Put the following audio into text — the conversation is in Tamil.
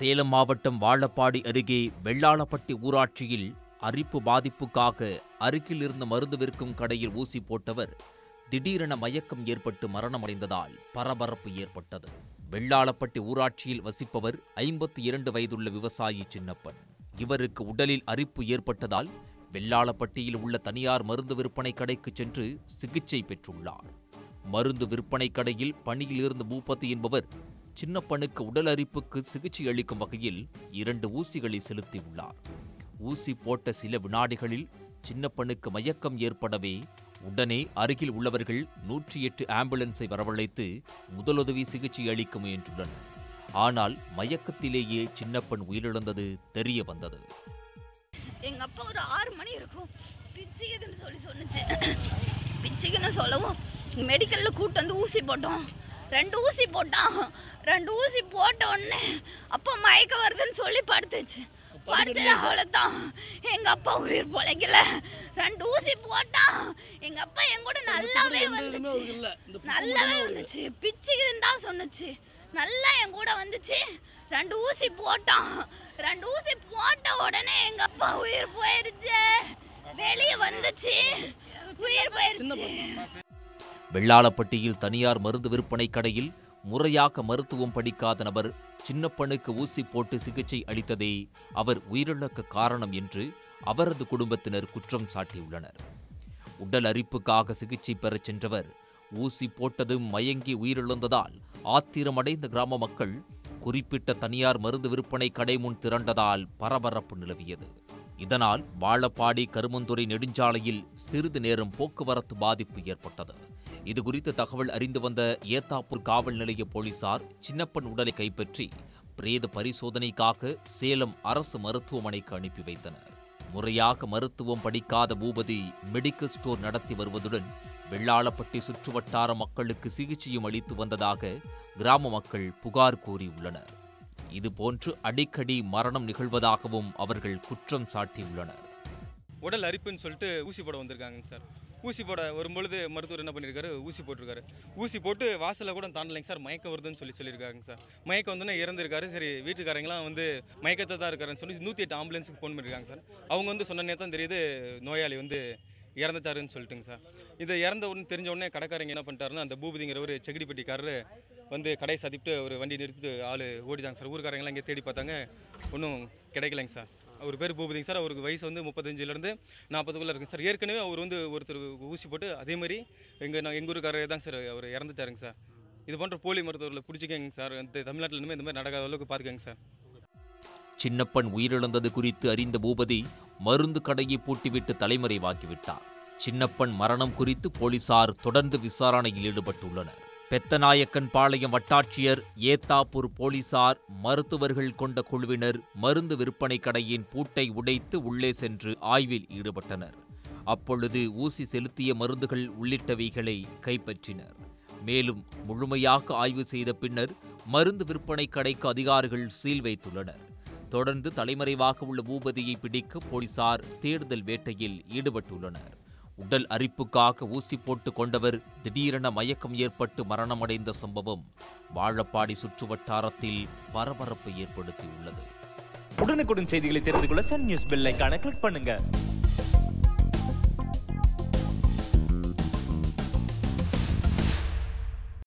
சேலம் மாவட்டம் வாழப்பாடி அருகே வெள்ளாளப்பட்டி ஊராட்சியில் அரிப்பு பாதிப்புக்காக அருகில் இருந்த மருந்து விற்கும் கடையில் ஊசி போட்டவர் திடீரென மயக்கம் ஏற்பட்டு மரணமடைந்ததால் பரபரப்பு ஏற்பட்டது வெள்ளாளப்பட்டி ஊராட்சியில் வசிப்பவர் ஐம்பத்தி இரண்டு வயதுள்ள விவசாயி சின்னப்பன் இவருக்கு உடலில் அரிப்பு ஏற்பட்டதால் வெள்ளாளப்பட்டியில் உள்ள தனியார் மருந்து விற்பனை கடைக்கு சென்று சிகிச்சை பெற்றுள்ளார் மருந்து விற்பனை கடையில் பணியில் இருந்த பூபதி என்பவர் சின்னப்பனுக்கு உடல் அரிப்புக்கு சிகிச்சை அளிக்கும் வகையில் இரண்டு ஊசிகளை செலுத்தியுள்ளார் ஊசி போட்ட சில வினாடிகளில் சின்னப்பனுக்கு மயக்கம் ஏற்படவே உடனே அருகில் உள்ளவர்கள் நூற்றி எட்டு ஆம்புலன்ஸை வரவழைத்து முதலுதவி சிகிச்சை அளிக்க முயன்றுள்ளனர் ஆனால் மயக்கத்திலேயே சின்னப்பன் உயிரிழந்தது தெரிய வந்தது எங்க அப்பா ஒரு ஆறு மணி இருக்கும் பிச்சுக்குதுன்னு சொல்லி சொன்னுச்சு பிச்சுக்குன்னு சொல்லவும் மெடிக்கல்ல கூட்டு வந்து ஊசி போட்டோம் ரெண்டு ஊசி போட்டான் ரெண்டு ஊசி போட்ட உடனே அப்பா மயக்க வருதுன்னு சொல்லி படுத்துச்சு படுத்து அவ்வளோதான் எங்க அப்பா உயிர் பொழைக்கல ரெண்டு ஊசி போட்டான் எங்க அப்பா என் கூட நல்லாவே வந்துச்சு நல்லாவே வந்துச்சு பிச்சுக்குதுன்னு தான் சொன்னுச்சு நல்லா என் கூட வந்துச்சு ரெண்டு ஊசி போட்டான் ரெண்டு ஊசி போட்ட உடனே எங்க அப்பா உயிர் போயிருச்சு வெளியே வந்துச்சு உயிர் போயிருச்சு வெள்ளாளப்பட்டியில் தனியார் மருந்து விற்பனை கடையில் முறையாக மருத்துவம் படிக்காத நபர் சின்னப்பனுக்கு ஊசி போட்டு சிகிச்சை அளித்ததே அவர் உயிரிழக்க காரணம் என்று அவரது குடும்பத்தினர் குற்றம் சாட்டியுள்ளனர் உடல் அரிப்புக்காக சிகிச்சை பெறச் சென்றவர் ஊசி போட்டதும் மயங்கி உயிரிழந்ததால் ஆத்திரமடைந்த கிராம மக்கள் குறிப்பிட்ட தனியார் மருந்து விற்பனை கடை முன் திரண்டதால் பரபரப்பு நிலவியது இதனால் வாழப்பாடி கருமந்துறை நெடுஞ்சாலையில் சிறிது நேரம் போக்குவரத்து பாதிப்பு ஏற்பட்டது இதுகுறித்து தகவல் அறிந்து வந்த ஏத்தாப்பூர் காவல் நிலைய போலீசார் சின்னப்பன் உடலை கைப்பற்றி பிரேத பரிசோதனைக்காக சேலம் அரசு மருத்துவமனைக்கு அனுப்பி வைத்தனர் முறையாக மருத்துவம் படிக்காத பூபதி மெடிக்கல் ஸ்டோர் நடத்தி வருவதுடன் வெள்ளாளப்பட்டி சுற்றுவட்டார மக்களுக்கு சிகிச்சையும் அளித்து வந்ததாக கிராம மக்கள் புகார் கூறியுள்ளனர் இதுபோன்று அடிக்கடி மரணம் நிகழ்வதாகவும் அவர்கள் குற்றம் சாட்டியுள்ளனர் உடல் அரிப்புன்னு சொல்லிட்டு ஊசி போட வந்திருக்காங்க சார் ஊசி போட வரும்பொழுது மருத்துவர் என்ன பண்ணியிருக்காரு ஊசி போட்டிருக்காரு ஊசி போட்டு வாசலில் கூட தாண்டலைங்க சார் மயக்கம் வருதுன்னு சொல்லி சொல்லியிருக்காங்க சார் மயக்கம் வந்தோன்னே இறந்துருக்காரு சரி வீட்டுக்காரங்களாம் வந்து மயக்கத்தை தான் இருக்காருன்னு சொல்லி நூற்றி எட்டு ஆம்புலன்ஸுக்கு ஃபோன் பண்ணியிருக்காங்க சார் அவங்க வந்து சொன்னனே தான் தெரியுது நோயாளி வந்து இறந்துட்டாருன்னு சொல்லிட்டுங்க சார் இது இறந்த உடனே தெரிஞ்ச உடனே கடைக்காரங்க என்ன பண்ணிட்டாருன்னா அந்த பூபதிங்கிற ஒரு செகிடிப்பட்டிக்காரரு வந்து கடை சதிப்பிட்டு ஒரு வண்டி நிறுத்திட்டு ஆள் ஓடிட்டாங்க சார் ஊருக்காரங்களாம் இங்கே தேடி பார்த்தாங்க ஒன்றும் கிடைக்கலைங்க சார் அவர் பேர் பூபதிங்க சார் அவருக்கு வயசு வந்து முப்பத்தஞ்சிலேருந்து நாற்பதுக்குள்ளே இருக்குங்க சார் ஏற்கனவே அவர் வந்து ஒருத்தர் ஊசி போட்டு அதே மாதிரி எங்கள் நான் எங்கள் ஊருக்காரர் தான் சார் அவர் இறந்துட்டாருங்க சார் இது போன்ற போலி மருத்துவர்களை பிடிச்சிக்கங்க சார் இந்த தமிழ்நாட்டில் இனிமேல் இந்த மாதிரி நடக்காத அளவுக்கு பார்த்துக்கங்க சார் சின்னப்பன் உயிரிழந்தது குறித்து அறிந்த பூபதி மருந்து கடையை பூட்டிவிட்டு தலைமறைவாகிவிட்டார் சின்னப்பன் மரணம் குறித்து போலீசார் தொடர்ந்து விசாரணையில் ஈடுபட்டுள்ளனர் பெத்தநாயக்கன் பாளையம் வட்டாட்சியர் ஏத்தாப்பூர் போலீசார் மருத்துவர்கள் கொண்ட குழுவினர் மருந்து விற்பனை கடையின் பூட்டை உடைத்து உள்ளே சென்று ஆய்வில் ஈடுபட்டனர் அப்பொழுது ஊசி செலுத்திய மருந்துகள் உள்ளிட்டவைகளை கைப்பற்றினர் மேலும் முழுமையாக ஆய்வு செய்த பின்னர் மருந்து விற்பனை கடைக்கு அதிகாரிகள் சீல் வைத்துள்ளனர் தொடர்ந்து தலைமறைவாக உள்ள பூபதியை பிடிக்க போலீசார் தேடுதல் வேட்டையில் ஈடுபட்டுள்ளனர் உடல் அரிப்புக்காக ஊசி போட்டு கொண்டவர் திடீரென மயக்கம் ஏற்பட்டு மரணமடைந்த சம்பவம் வாழப்பாடி சுற்றுவட்டாரத்தில் பரபரப்பை ஏற்படுத்தியுள்ளது உடனுக்குடன் செய்திகளை தெரிந்து கொள்ள சன் நியூஸ் பெல் ஐகானை கிளிக் பண்ணுங்க